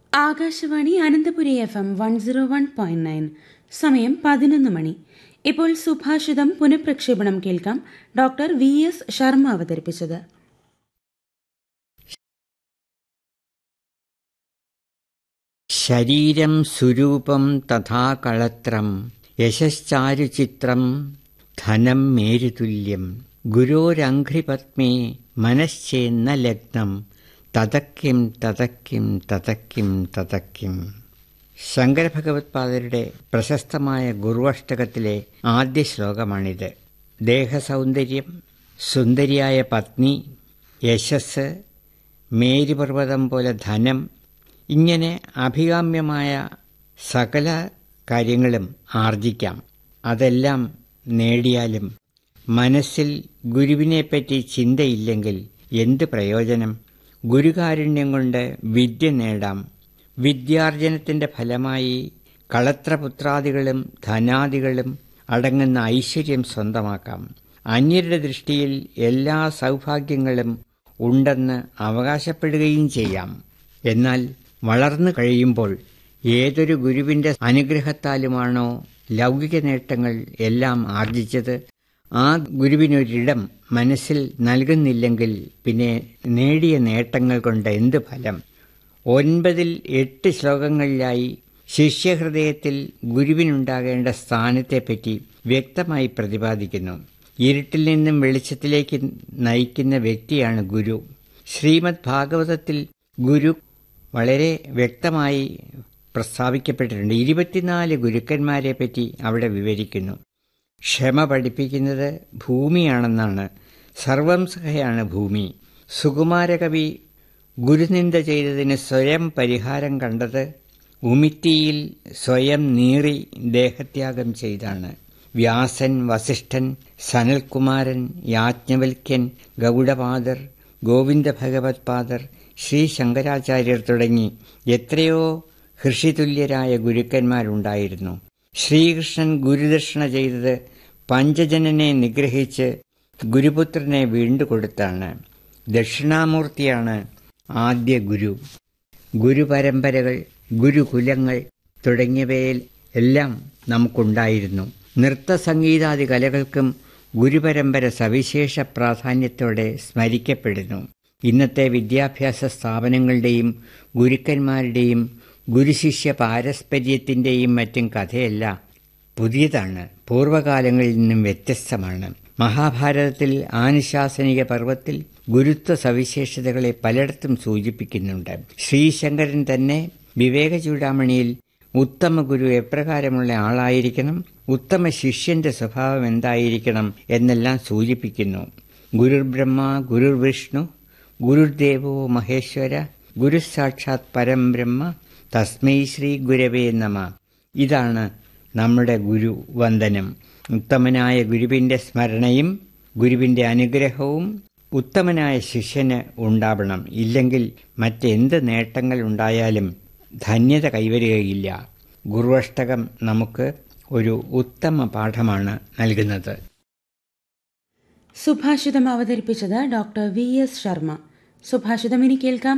Akashvani Ananthapuri F M one zero one point nine സമയം പതിനൊന്ന് മണി ഇപ്പോൾ സുഭാഷിതം പുനഃപ്രക്ഷേപണം കേൾക്കാം ഡോക്ടർ വി എസ് ശർമ്മ അവതരിപ്പിച്ചത് ശരീരം സുരൂപം തഥാ കളത്രം യശശ്ചാരുചിത്രം ധനം മേരുതുല്യം ഗുരോരഘ്രിപത്മേ മനശ്ചേന്ന ലഗ്നം തതക്കിം തതക്കിം തതക്കിം തതക്കിം ശങ്കരഭഗവത്പാദരുടെ പ്രശസ്തമായ ഗുരുവഷ്ടകത്തിലെ ആദ്യ ശ്ലോകമാണിത് ദേഹസൗന്ദര്യം സുന്ദരിയായ പത്നി യശസ് മേരുപർവ്വതം പോലെ ധനം ഇങ്ങനെ അഭികാമ്യമായ സകല കാര്യങ്ങളും ആർജിക്കാം അതെല്ലാം നേടിയാലും മനസ്സിൽ ഗുരുവിനെപ്പറ്റി ചിന്തയില്ലെങ്കിൽ എന്ത് പ്രയോജനം ഗുരുകാരുണ്യം കൊണ്ട് വിദ്യ നേടാം വിദ്യാർജനത്തിൻ്റെ ഫലമായി കളത്രപുത്രാദികളും ധനാദികളും അടങ്ങുന്ന ഐശ്വര്യം സ്വന്തമാക്കാം അന്യരുടെ ദൃഷ്ടിയിൽ എല്ലാ സൗഭാഗ്യങ്ങളും ഉണ്ടെന്ന് അവകാശപ്പെടുകയും ചെയ്യാം എന്നാൽ വളർന്നു കഴിയുമ്പോൾ ഏതൊരു ഗുരുവിൻ്റെ അനുഗ്രഹത്താലുമാണോ ലൗകിക നേട്ടങ്ങൾ എല്ലാം ആർജിച്ചത് ആ ഗുരുവിനൊരിടം മനസ്സിൽ നൽകുന്നില്ലെങ്കിൽ പിന്നെ നേടിയ നേട്ടങ്ങൾ കൊണ്ട് എന്ത് ഫലം ഒൻപതിൽ എട്ട് ശ്ലോകങ്ങളിലായി ശിഷ്യഹൃദയത്തിൽ ഗുരുവിനുണ്ടാകേണ്ട സ്ഥാനത്തെപ്പറ്റി വ്യക്തമായി പ്രതിപാദിക്കുന്നു ഇരുട്ടിൽ നിന്നും വെളിച്ചത്തിലേക്ക് നയിക്കുന്ന വ്യക്തിയാണ് ഗുരു ശ്രീമദ് ഭാഗവതത്തിൽ ഗുരു വളരെ വ്യക്തമായി പ്രസ്താവിക്കപ്പെട്ടിട്ടുണ്ട് ഇരുപത്തിനാല് ഗുരുക്കന്മാരെ പറ്റി അവിടെ വിവരിക്കുന്നു ക്ഷമ പഠിപ്പിക്കുന്നത് ഭൂമിയാണെന്നാണ് സർവം സഹയാണ് ഭൂമി സുകുമാരകവി ഗുരുനിന്ദ ചെയ്തതിന് സ്വയം പരിഹാരം കണ്ടത് ഉമിത്തിയിൽ സ്വയം നീറി ദേഹത്യാഗം ചെയ്താണ് വ്യാസൻ വസിഷ്ഠൻ സനൽകുമാരൻ യാജ്ഞവൽക്യൻ ഗൗഡപാദർ ഗോവിന്ദ ഭഗവത് പാദർ ശ്രീ ശങ്കരാചാര്യർ തുടങ്ങി എത്രയോ ഹൃഷിതുല്യരായ ഗുരുക്കന്മാരുണ്ടായിരുന്നു ശ്രീകൃഷ്ണൻ ഗുരുദക്ഷിണ ചെയ്തത് പഞ്ചജനനെ നിഗ്രഹിച്ച് ഗുരുപുത്രനെ വീണ്ടുകൊടുത്താണ് ദക്ഷിണാമൂർത്തിയാണ് ആദ്യ ഗുരു ഗുരുപരമ്പരകൾ ഗുരുകുലങ്ങൾ തുടങ്ങിയവയിൽ എല്ലാം നമുക്കുണ്ടായിരുന്നു നൃത്തസംഗീതാദി കലകൾക്കും ഗുരുപരമ്പര സവിശേഷ പ്രാധാന്യത്തോടെ സ്മരിക്കപ്പെടുന്നു ഇന്നത്തെ വിദ്യാഭ്യാസ സ്ഥാപനങ്ങളുടെയും ഗുരുക്കന്മാരുടെയും ഗുരുശിഷ്യ പാരസ്പര്യത്തിൻ്റെയും മറ്റും കഥയല്ല പുതിയതാണ് പൂർവ്വകാലങ്ങളിൽ നിന്നും വ്യത്യസ്തമാണ് മഹാഭാരതത്തിൽ ആനുശാസനിക പർവത്തിൽ ഗുരുത്വ സവിശേഷതകളെ പലയിടത്തും സൂചിപ്പിക്കുന്നുണ്ട് ശ്രീശങ്കരൻ തന്നെ വിവേക ചൂടാമണിയിൽ ഉത്തമ ഗുരു എപ്രകാരമുള്ള ആളായിരിക്കണം ഉത്തമ ശിഷ്യന്റെ സ്വഭാവം എന്തായിരിക്കണം എന്നെല്ലാം സൂചിപ്പിക്കുന്നു ഗുരുർ ബ്രഹ്മ ഗുരുർ വിഷ്ണു ഗുരുദേവോ മഹേശ്വര ഗുരു സാക്ഷാത് പരം ബ്രഹ്മ തസ്മൈ ശ്രീ ഗുരവേ നമ ഇതാണ് നമ്മുടെ ഗുരു വന്ദനം ഉത്തമനായ ഗുരുവിൻ്റെ സ്മരണയും ഗുരുവിൻ്റെ അനുഗ്രഹവും ഉത്തമനായ ശിഷ്യന് ഉണ്ടാവണം ഇല്ലെങ്കിൽ മറ്റെന്ത് നേട്ടങ്ങൾ ഉണ്ടായാലും ധന്യത കൈവരുകയില്ല ഗുരുവഷ്ടകം നമുക്ക് ഒരു ഉത്തമ പാഠമാണ് നൽകുന്നത് സുഭാഷിതം അവതരിപ്പിച്ചത് ഡോക്ടർ വി എസ് ശർമ്മ സുഭാഷിതം ഇനി കേൾക്കാം